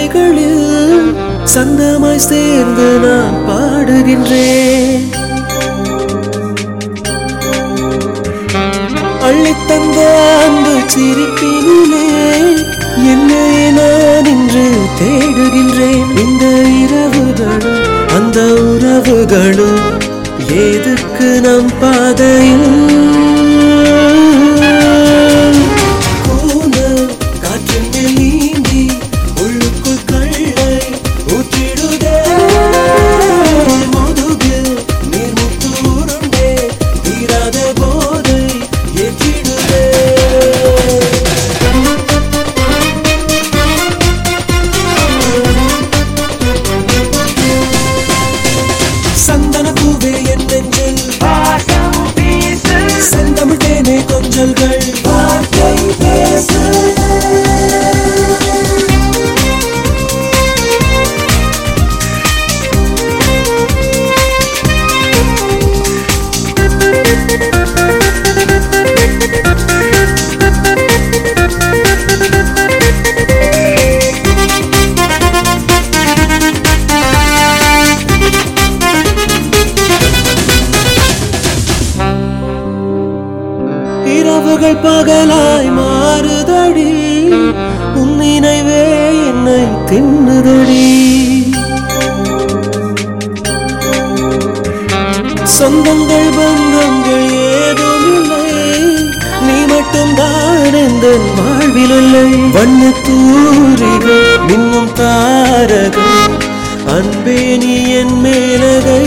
கைகளில் சந்தமாய் சேர்ந்து நான் பாடுகின்றேன் அள்ளித்தந்த அன்பு சிரிப்பினிலே என்னை நான் இன்று தேடுகின்றேன் இந்த இரவுகளும் அந்த உறவுகளும் ஏதுக்கு நம் பாதையில் கூந்தல் காற்றின் மேல் நீந்தி உள்ளுக்குள் கள்ளை ஊற்றிடுதே முதுகில் நீர்முத்து உருண்டே தீராத போதை ஏற்றிடுதே சந்தன பூவே என் நெஞ்சில் வாசம் வீசு செந்தமிழ் தேனே கொஞ்சல்கள் வார்த்தை பேசு இரவுகள் பகலாய் மாறுதடி உன் நினைவே என்னை தின்னுதடி சொந்தங்கள் பந்தங்கள் ஏதும் இல்லை நீ மட்டும் தான் எந்த வாழ்வில் இல்லை வண்ண தூரிகள் மின்னும் தாரகம் அன்பே நீ என் மேலகை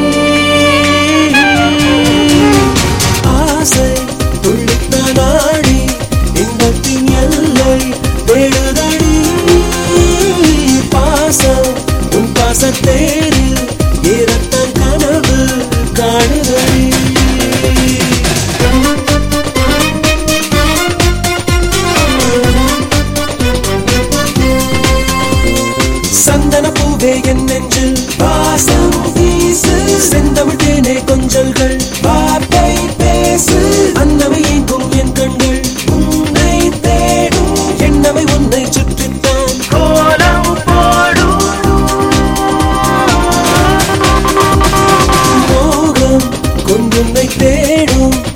ஆசை துள்ளித்த நாடி இன்பத்தின் எல்லை தேடுதடி பாசம் உன் பாசத்தேரில் ஏறத்தான் கனவு காணுதடி சந்தன பூவே என் நெஞ்சில் வாசம் வீசு செந்தமிழ் தேனே கொஞ்சல்கள் வார்த்தை பேசு அன்னவை எங்கும் என் கண்கள் உன்னை தேடும் எண்ணவை உன்னை சுற்றித்தான் கோலம் போடும் மோகம் கொண்டுன்னை தேடும்